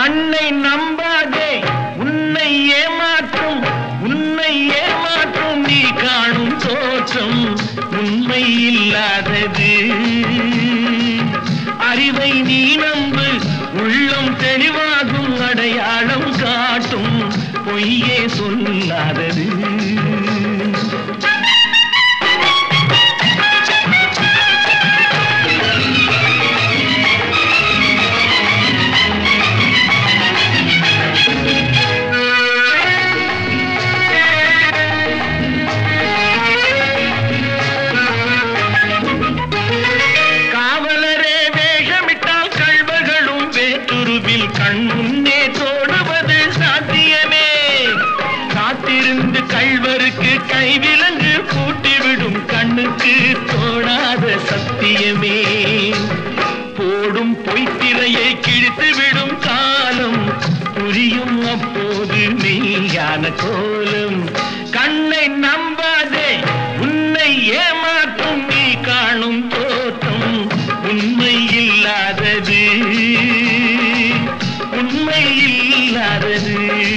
கண்ணை நம்பாதே உன்னை ஏமாற்றும் உன்னை ஏமாற்றும் நீ காணும் தோற்றம் உண்மை இல்லாதது அறிவை நீ நம்பு உள்ளம் தெளிவாகும் அடையாளம் காட்டும் பொய்யே சொல்லாதது காவலரே வேஷமிட்டால் கள்வர்களும் வேற்றுருவில் கண் முன்னே தோடுவது சாத்தியமே காத்திருந்து கள்வருக்கு கைவிலங்கு பூட்டிவிடும் கண்ணுக்கு தோணாத சத்தியமே போடும் பொய்த்திரையை கிழித்துவிடும் காலம் புரியும் அப்போது மெய்யான கோலம் கண்ணை நம்பாதே உன்னை ஏமாற்றும் நீ காணும் தோற்றம் உண்மை இல்லாதது உண்மை இல்லாதது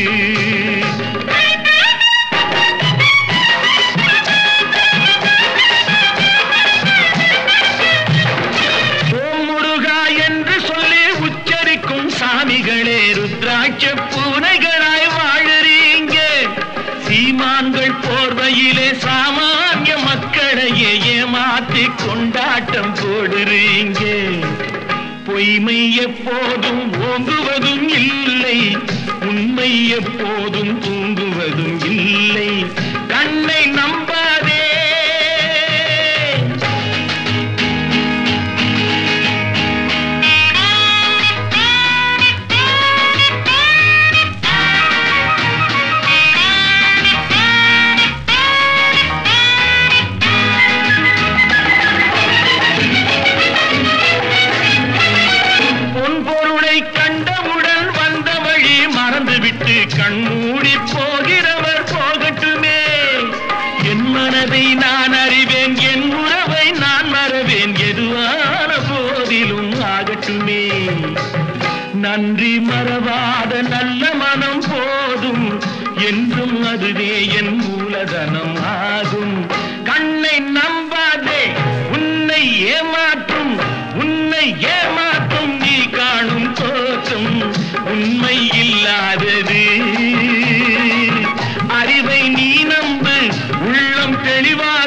ஓம் முருகா என்று சொல்லி உச்சரிக்கும் சாமிகளே ருத்ராட்ச பூனைகளாய் வாழறீங்க சீமான்கள் போர்வையிலே சாமானிய மக்களையே ஏமாத்தி கொண்டாட்டம் போடுறீங்க பொய்மை எப்போதும் ஓங்குவதும் இல்லை உண்மை எப்போதும் தூங்குவதும் இல்லை கண்ணை நம்பாதே பொன் பொருளை கண்டவுடன் வந்த வழி மறந்துவிட்டு கண்மூடி போகிறவர் போகட்டுமே என் மனதை நான் அறிவேன் என் உறவை நான் மறவேன் எதுவான போதிலும் ஆகட்டுமே நன்றி மறவாத நல்ல மனம் போதும் என்றும் அதுவே என் மூலதனம் ஆகும் கண்ணை நம்பாதே உன்னை ஏமாற்றும் உன்னை ஏமாற்றும் நீ காணும் தோற்றம் உண்மை இல்லாதது அறிவை நீ நம்பு உள்ளம் தெளிவா